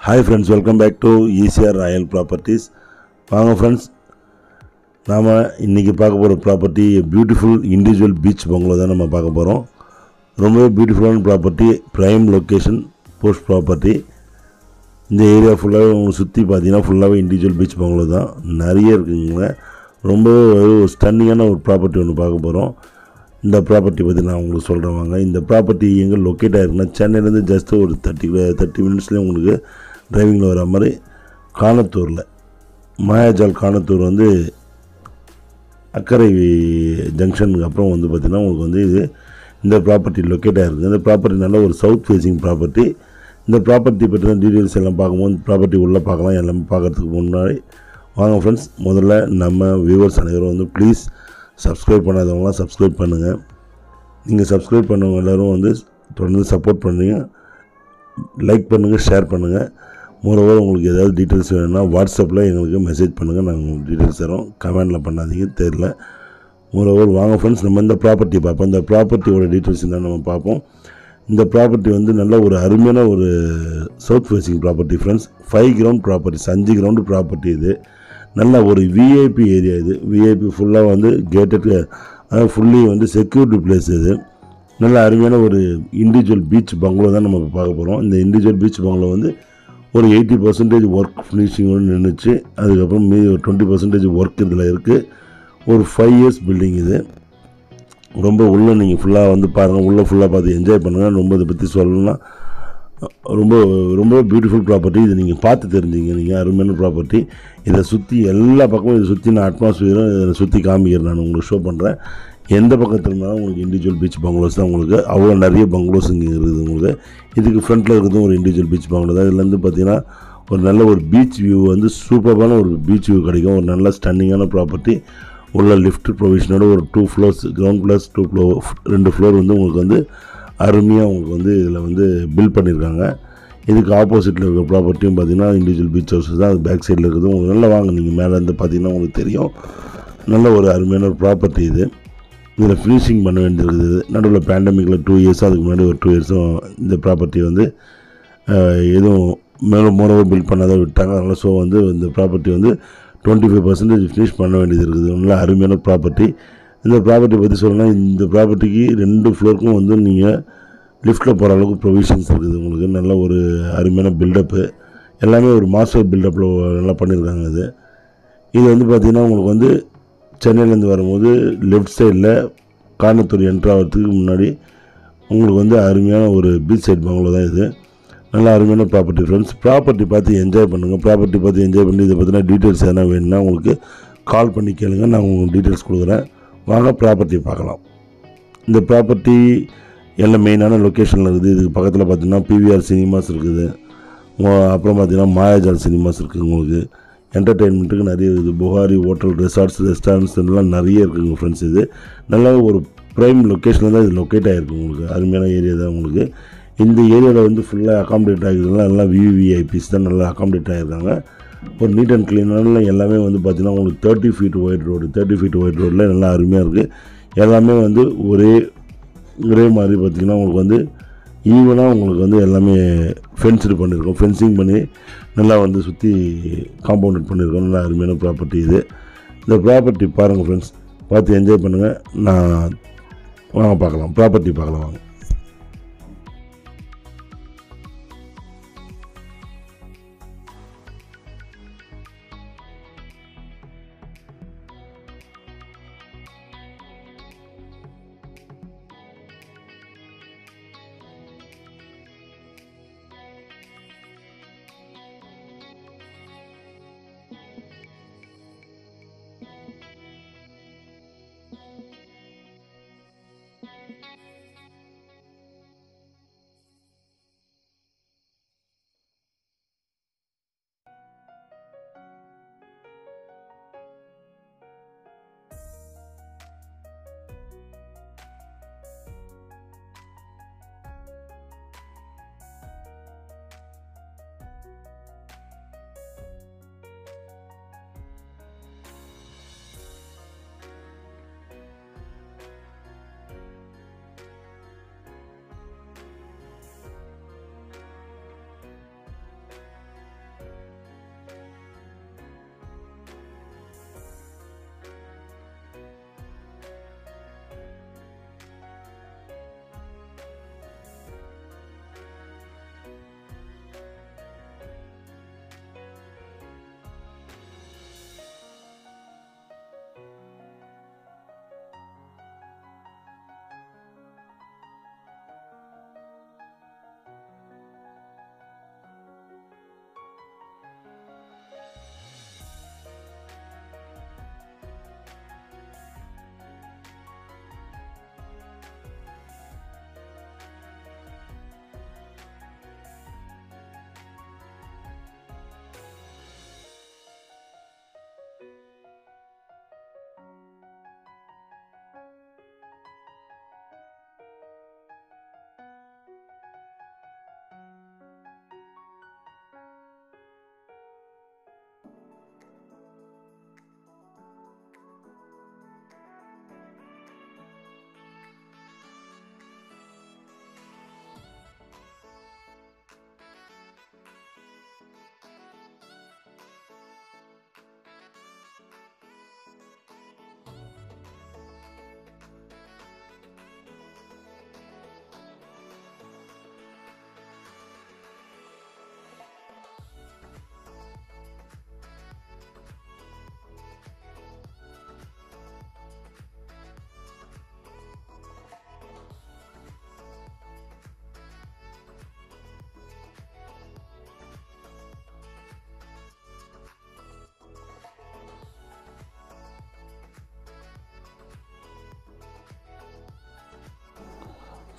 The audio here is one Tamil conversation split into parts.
hi friends welcome back to ECR royal properties வாங்க ஃப்ரெண்ட்ஸ் நாம் இன்றைக்கி பார்க்க போகிற property beautiful individual beach bungalow தான் நம்ம பார்க்க போகிறோம் ரொம்பவே பியூட்டிஃபுல்லான property prime location post property இந்த ஏரியா ஃபுல்லாகவே உங்களுக்கு சுற்றி பார்த்தீங்கன்னா ஃபுல்லாகவே இண்டிவிஜுவல் பீச் பங்களோ தான் நிறைய இருக்குங்க ரொம்ப ஒரு ஸ்டன்னிங்கான ஒரு ப்ராப்பர்ட்டி ஒன்று பார்க்க போகிறோம் இந்த ப்ராப்பர்ட்டி பற்றி நான் உங்களுக்கு சொல்கிறேன் வாங்க இந்த ப்ராப்பர்ட்டி எங்கே லொக்கேட் ஆகிருக்குன்னா சென்னையிலேருந்து ஜஸ்ட் ஒரு தேர்ட்டி தேர்ட்டி மினிட்ஸ்லேயே உங்களுக்கு டிரைவிங்கில் வர மாதிரி காணத்தூரில் மாயாஜால் காணத்தூர் வந்து அக்கரை ஜங்ஷனுக்கு அப்புறம் வந்து பார்த்திங்கன்னா உங்களுக்கு வந்து இது இந்த ப்ராப்பர்ட்டி லொக்கேட் ஆகிருக்கு இந்த ப்ராப்பர்ட்டி நல்ல ஒரு சவுத் ஃபேஸிங் ப்ராப்பர்ட்டி இந்த ப்ராப்பர்ட்டி பற்றின டீட்டெயில்ஸ் எல்லாம் பார்க்கும்போது ப்ராப்பர்ட்டி உள்ளே பார்க்கலாம் எல்லாமே பார்க்குறதுக்கு முன்னாடி வாங்க ஃப்ரெண்ட்ஸ் முதல்ல நம்ம வியூவர்ஸ் அனைவரும் வந்து ப்ளீஸ் சப்ஸ்கிரைப் பண்ணாதவங்களாம் சப்ஸ்கிரைப் பண்ணுங்கள் நீங்கள் சப்ஸ்கிரைப் பண்ணவங்க எல்லோரும் வந்து தொடர்ந்து சப்போர்ட் பண்ணுங்க லைக் பண்ணுங்கள் ஷேர் பண்ணுங்கள் மோரோவர் உங்களுக்கு ஏதாவது டீட்டெயில்ஸ் வேணும்னா வாட்ஸ்அப்பில் எங்களுக்கு மெசேஜ் பண்ணுங்கள் நாங்கள் உங்களுக்கு டீட்டெயில்ஸ் தரோம் கமெண்டில் பண்ணாதீங்க தெரில மோரோவர் வாங்க ஃப்ரெண்ட்ஸ் நம்ம இந்த ப்ராப்பர்ட்டி பார்ப்போம் இந்த ப்ராப்பர்ட்டியோட டீட்டெயில்ஸ் என்ன நம்ம பார்ப்போம் இந்த ப்ராப்பர்ட்டி வந்து நல்ல ஒரு அருமையான ஒரு south facing property friends five ground properties அஞ்சு கிரவுண்டு ப்ராப்பர்ட்டி இது நல்ல ஒரு விஐபி ஏரியா இது விஐபி ஃபுல்லாக வந்து கேட்டட் அதாவது ஃபுல்லி வந்து செக்யூரிட்டி பிளேஸ் இது நல்ல அருமையான ஒரு இண்டிவிஜுவல் பீச் பங்களோ தான் நம்ம இப்ப பார்க்க போகிறோம் இந்த இண்டிவிஜுவல் பீச் பங்களோ வந்து ஒரு எயிட்டி பர்சன்டேஜ் ஒர்க் ஃபினிஷிங்கோடு நின்றுச்சு அதுக்கப்புறம் மீதி ஒரு டுவெண்ட்டி பர்சன்டேஜ் ஒர்க் இதில் இருக்குது ஒரு ஃபைவ் இயர்ஸ் பில்டிங் இது ரொம்ப உள்ளே நீங்கள் ஃபுல்லாக வந்து பாருங்கள் உள்ளே ஃபுல்லாக பார்த்து என்ஜாய் பண்ணுங்கள் ரொம்ப இதை பற்றி சொல்லணும்னா ரொம்ப ரொம்ப பியூட்டிஃபுல் ப்ராப்பர்ட்டி இதை நீங்கள் பார்த்து தெரிஞ்சுங்க நீங்கள் அருமையான ப்ராப்பர்ட்டி இதை சுற்றி எல்லா பக்கமும் இதை சுற்றி நான் அட்மாஸ்பியரும் இதை சுற்றி காமிக்கிறேன் நான் உங்களுக்கு ஷோ பண்ணுறேன் எந்த பக்கத்தில் இருந்தாலும் உங்களுக்கு இண்டிவிஜுவல் பீச் பங்களோஸ் தான் உங்களுக்கு அவ்வளோ நிறைய பங்களோஸ் இங்கே இருக்குது உங்களுக்கு இதுக்கு ஃப்ரண்ட்டில் இருக்கிறதும் ஒரு இண்டிவிஜுவல் பீச் பங்களோ தான் இதுலேருந்து பார்த்தீங்கன்னா ஒரு நல்ல ஒரு பீச் வியூ வந்து சூப்பரான ஒரு பீச் வியூ கிடைக்கும் ஒரு நல்ல ஸ்டன்னிங்கான ப்ராப்பர்ட்டி உள்ள லிஃப்ட் ப்ரொவிஷனோட ஒரு two floors ground plus two floor ரெண்டு ஃப்ளோர் வந்து உங்களுக்கு வந்து அருமையாக உங்களுக்கு வந்து இதில் வந்து பில்ட் பண்ணியிருக்காங்க இதுக்கு ஆப்போசிட்டில் இருக்கிற ப்ராப்பர்ட்டியும் பார்த்தீங்கன்னா இண்டிவிஜுவல் பீச் ஹவுஸஸ் தான் அது பேக் சைடில் இருக்குது உங்களுக்கு நல்லா வாங்க நீங்கள் மேலே இருந்து பார்த்தீங்கன்னா உங்களுக்கு தெரியும் நல்ல ஒரு அருமையான ஒரு ப்ராப்பர்ட்டி இது இதில் ஃபினிஷிங் பண்ண வேண்டியிருக்குது நடுவில் பேண்டமிக்கில் டூ இயர்ஸும் அதுக்கு முன்னாடி ஒரு டூ இயர்ஸும் இந்த ப்ராப்பர்ட்டி வந்து அஹ், எதுவும் மேலே மோரவர் பில்ட் பண்ணாத விட்டாங்க அதனால் ஸோ வந்து இந்த ப்ராப்பர்ட்டி வந்து டுவெண்ட்டி ஃபைவ் பர்சன்டேஜ் ஃபினிஷ் பண்ண வேண்டியது இருக்குது நல்ல அருமையான ப்ராப்பர்ட்டி இந்த ப்ராப்பர்ட்டி பற்றி சொல்லணும்னா இந்த ப்ராப்பர்ட்டிக்கு ரெண்டு ஃப்ளோருக்கும் வந்து நீங்கள் லிஃப்ட்டில் போகிற அளவுக்கு ப்ரொவிஷன்ஸ் இருக்குது உங்களுக்கு நல்ல ஒரு அருமையான பில்டப்பு எல்லாமே ஒரு மாஸ்டர் பில்டப்பில் நல்லா பண்ணியிருக்காங்க இது இது வந்து பார்த்திங்கன்னா உங்களுக்கு வந்து சென்னையிலேருந்து வரும்போது லெஃப்ட் சைடில் காணத்தூர் என்ட்ரு ஆகிறதுக்கு முன்னாடி உங்களுக்கு வந்து அருமையான ஒரு பீச் சைட் பங்களோ தான் இது நல்ல அருமையான ப்ராப்பர்ட்டி ஃப்ரெண்ட்ஸ் ப்ராப்பர்ட்டி பார்த்து என்ஜாய் பண்ணுங்கள் ப்ராப்பர்ட்டி பார்த்து என்ஜாய் பண்ணி இதை பற்றின டீட்டெயில்ஸ் எதனா வேணும்னா உங்களுக்கு கால் பண்ணி கேளுங்க நான் உங்களுக்கு டீட்டெயில்ஸ் கொடுக்குறேன் வாங்க ப்ராப்பர்ட்டி பார்க்கலாம் இந்த ப்ராப்பர்ட்டி எல்லாம் மெயினான லொக்கேஷனில் இருக்குது இதுக்கு பக்கத்தில் பார்த்தீங்கன்னா பிவிஆர் சினிமாஸ் இருக்குது உங்க- அப்புறம் பார்த்தீங்கன்னா மாயாஜால் சினிமாஸ் இருக்குது உங்களுக்கு என்டர்டெயின்மெண்ட்டுக்கு நிறைய இருக்குது புகாரி ஹோட்டல் ரெசார்ட்ஸ் ரெஸ்டாரண்ட்ஸ் எல்லாம் நிறைய இருக்குங்க ஃப்ரெண்ட்ஸ் இது நல்ல ஒரு ப்ரைம் லொக்கேஷனில் தான் இது லொக்கேட் ஆகிருக்கு உங்களுக்கு அருமையான ஏரியா தான் உங்களுக்கு இந்த ஏரியாவில் வந்து ஃபுல்லாக அகாமடேட் ஆகிருக்குதுலாம் எல்லாம் விவிஐபிஸ் தான் நல்லா அகாமடேட் ஆகிருக்காங்க ஒரு நீட் அண்ட் க்ளீனான எல்லாமே வந்து பார்த்திங்கன்னா உங்களுக்கு thirty feet wide road thirty feet wide ரோடில் நல்லா அருமையாக இருக்குது எல்லாமே வந்து ஒரே ஒரே மாதிரி பார்த்திங்கன்னா உங்களுக்கு வந்து ஈவனாக உங்களுக்கு வந்து எல்லாமே ஃபென்ஸ்டு பண்ணியிருக்கோம் ஃபென்சிங் பண்ணி நல்லா வந்து சுற்றி காம்பவுண்டட் பண்ணியிருக்கோம் நல்லா அருமையான ப்ராப்பர்ட்டி இது இந்த ப்ராப்பர்ட்டி பாருங்கள் ஃப்ரெண்ட்ஸ் பார்த்து என்ஜாய் பண்ணுங்கள் நான் வாங்க பார்க்கலாம் ப்ராப்பர்ட்டி பார்க்கலாம் வாங்க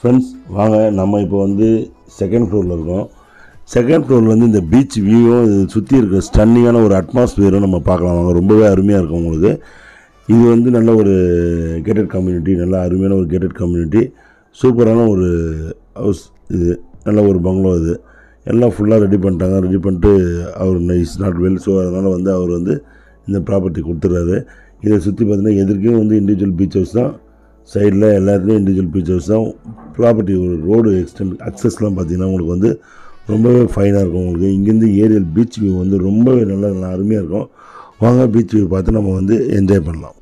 ஃப்ரெண்ட்ஸ் வாங்க நம்ம இப்போ வந்து செகண்ட் ஃப்ளோரில் இருக்கோம் செகண்ட் ஃப்ளோரில் வந்து இந்த பீச் வியூவும் இது சுற்றி இருக்கிற ஸ்டன்னிங்கான ஒரு அட்மாஸ்பியரும் நம்ம பார்க்கலாம் வாங்க ரொம்பவே அருமையாக இருக்கும் உங்களுக்கு இது வந்து நல்ல ஒரு கேட்டட் கம்யூனிட்டி நல்ல அருமையான ஒரு கேட்டட் கம்யூனிட்டி சூப்பரான ஒரு ஹவுஸ் இது நல்ல ஒரு பங்களோ இது எல்லாம் ஃபுல்லாக ரெடி பண்ணிட்டாங்க ரெடி பண்ணிட்டு அவர் இஸ் நாட் வெல் ஸோ அதனால் வந்து அவர் வந்து இந்த ப்ராப்பர்ட்டி கொடுத்துட்றாரு இதை சுற்றி பார்த்தீங்கன்னா எதிர்க்கும் வந்து இண்டிவிஜுவல் பீச் ஹவுஸ் தான் சைடில் எல்லாத்துலேயும் இண்டிவிஜுவல் பீச் ஹவுஸ் தான் ப்ராப்பர்ட்டி ஒரு ரோடு எக்ஸ்டெண்ட் அக்சஸ்லாம் பார்த்தீங்கன்னா உங்களுக்கு வந்து ரொம்பவே ஃபைனாக இருக்கும் உங்களுக்கு இங்கேருந்து ஏரியல் பீச் வியூ வந்து ரொம்பவே நல்லா நல்லா அருமையாக இருக்கும் வாங்க பீச் வியூ பார்த்து நம்ம வந்து என்ஜாய் பண்ணலாம்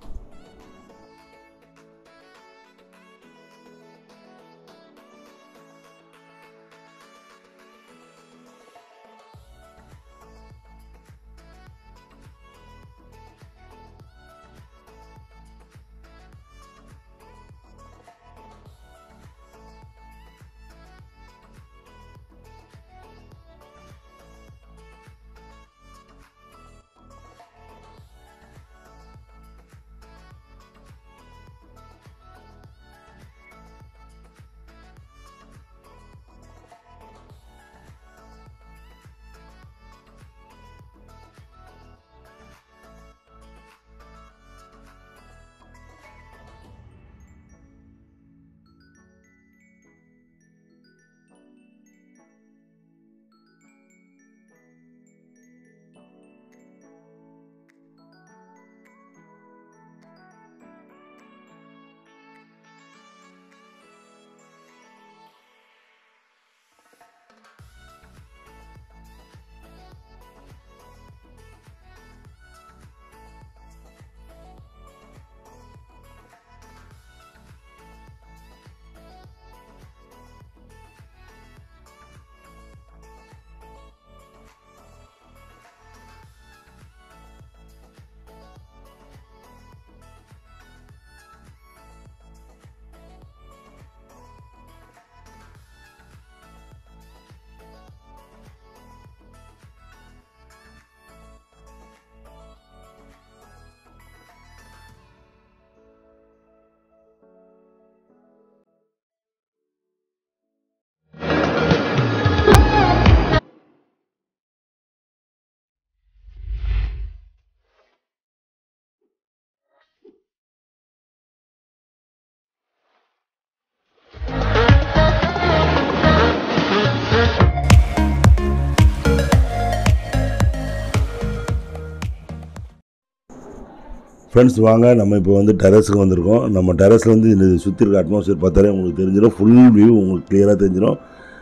ஃப்ரெண்ட்ஸ் வாங்க நம்ம இப்போ வந்து டெரஸுக்கு வந்திருக்கோம் நம்ம டெரஸில் வந்து இந்த சுற்றி இருக்க அட்மாஸ்பியர் பார்த்தாலே உங்களுக்கு தெரிஞ்சிடும் ஃபுல் வியூ உங்களுக்கு கிளியராக தெரிஞ்சிடும்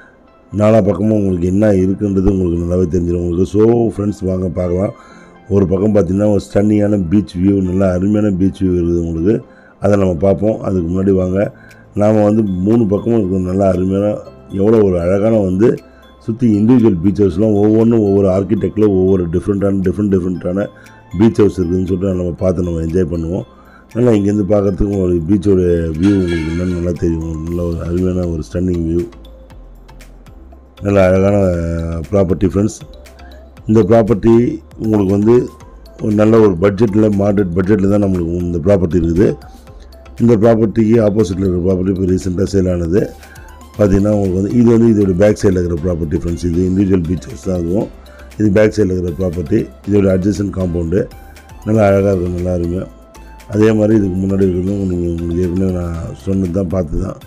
நாலா பக்கமும் உங்களுக்கு என்ன இருக்குன்றது உங்களுக்கு நல்லாவே தெரிஞ்சிடும் உங்களுக்கு ஸோ ஃப்ரெண்ட்ஸ் வாங்க பார்க்கலாம் ஒரு பக்கம் பார்த்தீங்கன்னா ஒரு ஸ்டன்னியான பீச் வியூ நல்லா அருமையான பீச் வியூ இருக்குது உங்களுக்கு அதை நம்ம பார்ப்போம் அதுக்கு முன்னாடி வாங்க நாம் வந்து மூணு பக்கமும் இருக்கும் நல்லா அருமையான எவ்வளோ ஒரு அழகான வந்து சுற்றி இண்டிவிஜுவல் பீச் ஹவுஸ்லாம் ஒவ்வொன்றும் ஒவ்வொரு ஆர்கிடெக்டில் ஒவ்வொரு டிஃப்ரெண்ட்டான டிஃப்ரெண்ட் டிஃப்ரெண்ட்டான பீச் ஹவுஸ் இருக்குதுன்னு சொல்லிட்டு நம்ம பார்த்து நம்ம என்ஜாய் பண்ணுவோம் நல்லா இங்கேருந்து பார்க்குறதுக்கும் ஒரு பீச்சோட வியூ உங்களுக்கு என்னன்னு நல்லா தெரியும் நல்ல ஒரு அருமையான ஒரு ஸ்டன்னிங் வியூ நல்ல அழகான ப்ராப்பர்ட்டி ஃப்ரெண்ட்ஸ் இந்த ப்ராப்பர்ட்டி உங்களுக்கு வந்து ஒரு நல்ல ஒரு பட்ஜெட்டில் மாடரேட் பட்ஜெட்டில் தான் நம்மளுக்கு இந்த ப்ராப்பர்ட்டி இருக்குது இந்த ப்ராப்பர்ட்டிக்கு ஆப்போசிட்டில் இருக்கிற ப்ராப்பர்ட்டி இப்போ ரீசெண்டாக சேல் ஆனது பார்த்தீங்கன்னா உங்களுக்கு வந்து இது வந்து இதோட பேக் சைடில் இருக்கிற ப்ராப்பர்ட்டி ஃப்ரெண்ட்ஸ் இது இண்டிவிஜுவல் பீச் ஹவுஸ் தான் அதுவும் இது பேக் சைடில் இருக்கிற ப்ராப்பர்ட்டி இதோட அட்ஜஸ்டன் காம்பவுண்டு நல்லா அழகாக இருக்கும் நல்லா அருமையாக அதே மாதிரி இதுக்கு முன்னாடி இருக்கிறதும் நீங்கள் உங்களுக்கு ஏற்கனவே நான் சொன்னது தான் பார்த்து தான்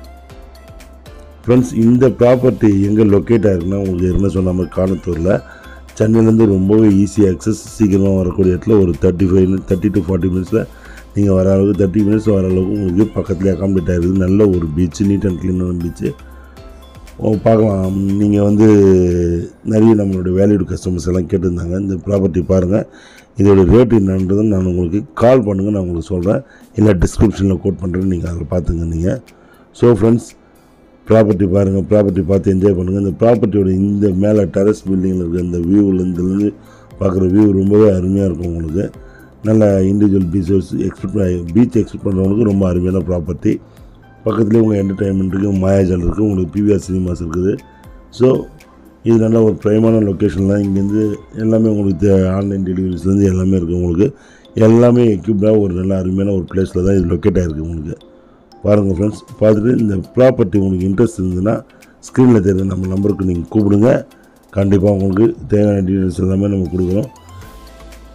ஃப்ரெண்ட்ஸ் இந்த ப்ராப்பர்ட்டி எங்கே லொக்கேட் ஆகிருக்குன்னா உங்களுக்கு ஏற்கனவே சொன்ன மாதிரி காணத்தூரில் சென்னையிலேருந்து ரொம்பவே ஈஸி அக்சஸ் சீக்கிரமாக வரக்கூடிய இடத்துல ஒரு thirty five thirty to forty மினிட்ஸில் நீங்கள் வர அளவுக்கு தேர்ட்டி மினிட்ஸ் வர அளவுக்கு உங்களுக்கு பக்கத்துலேயே அக்காமடேட் ஆகிருக்குது நல்ல ஒரு பீச்சு நீட் அண்ட் க்ளீனான பீச்சு பார்க்கலாம் நீங்கள் வந்து நிறைய நம்மளுடைய வேல்யூடு கஸ்டமர்ஸ் எல்லாம் கேட்டிருந்தாங்க இந்த ப்ராப்பர்ட்டி பாருங்கள் இதோட ரேட் என்னன்றதை நான் உங்களுக்கு கால் பண்ணுங்கள் நான் உங்களுக்கு சொல்கிறேன் இல்லை டிஸ்கிரிப்ஷனில் கோட் பண்ணுறேன் நீங்கள் அதில் பார்த்துங்க நீங்கள் ஸோ ஃப்ரெண்ட்ஸ் ப்ராப்பர்ட்டி பாருங்கள் ப்ராப்பர்ட்டி பார்த்து என்ஜாய் பண்ணுங்கள் இந்த ப்ராப்பர்ட்டியோட இந்த மேலே டெரஸ் பில்டிங்கில் இருக்க இந்த வியூவிலேருந்துலேருந்து பார்க்குற வியூ ரொம்பவே அருமையாக இருக்கும் உங்களுக்கு நல்ல individual beaches expect beach expect பண்ணுறவங்களுக்கு ரொம்ப அருமையான ப்ராப்பர்ட்டி பக்கத்துலேயே உங்கள் என்டர்டைன்மெண்ட்டுக்கு மாயாஜால் இருக்குது உங்களுக்கு பிவிஆர் சினிமாஸ் இருக்குது ஸோ இது நல்ல ஒரு ப்ரைமான லொக்கேஷன்லாம் இங்கேருந்து எல்லாமே உங்களுக்கு ஆன்லைன் டெலிவரிஸ்லேருந்து எல்லாமே இருக்குது உங்களுக்கு எல்லாமே எக்யூப்டாக ஒரு நல்ல அருமையான ஒரு பிளேஸில் தான் இது லொக்கேட் ஆகிருக்கு உங்களுக்கு பாருங்கள் ஃப்ரெண்ட்ஸ் பார்த்துட்டு இந்த ப்ராப்பர்ட்டி உங்களுக்கு இன்ட்ரெஸ்ட் இருந்ததுன்னா ஸ்க்ரீனில் தெரியுற நம்ம நம்பருக்கு நீங்கள் கூப்பிடுங்க கண்டிப்பாக உங்களுக்கு தேவையான டீட்டெயில்ஸ் எல்லாமே நம்ம கொடுக்குறோம்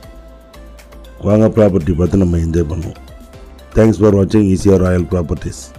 வாங்க ப்ராப்பர்ட்டி பார்த்து நம்ம என்ஜாய் பண்ணுவோம் தேங்க்ஸ் ஃபார் வாட்சிங் ஈஸியாக ராயல் ப்ராப்பர்ட்டிஸ்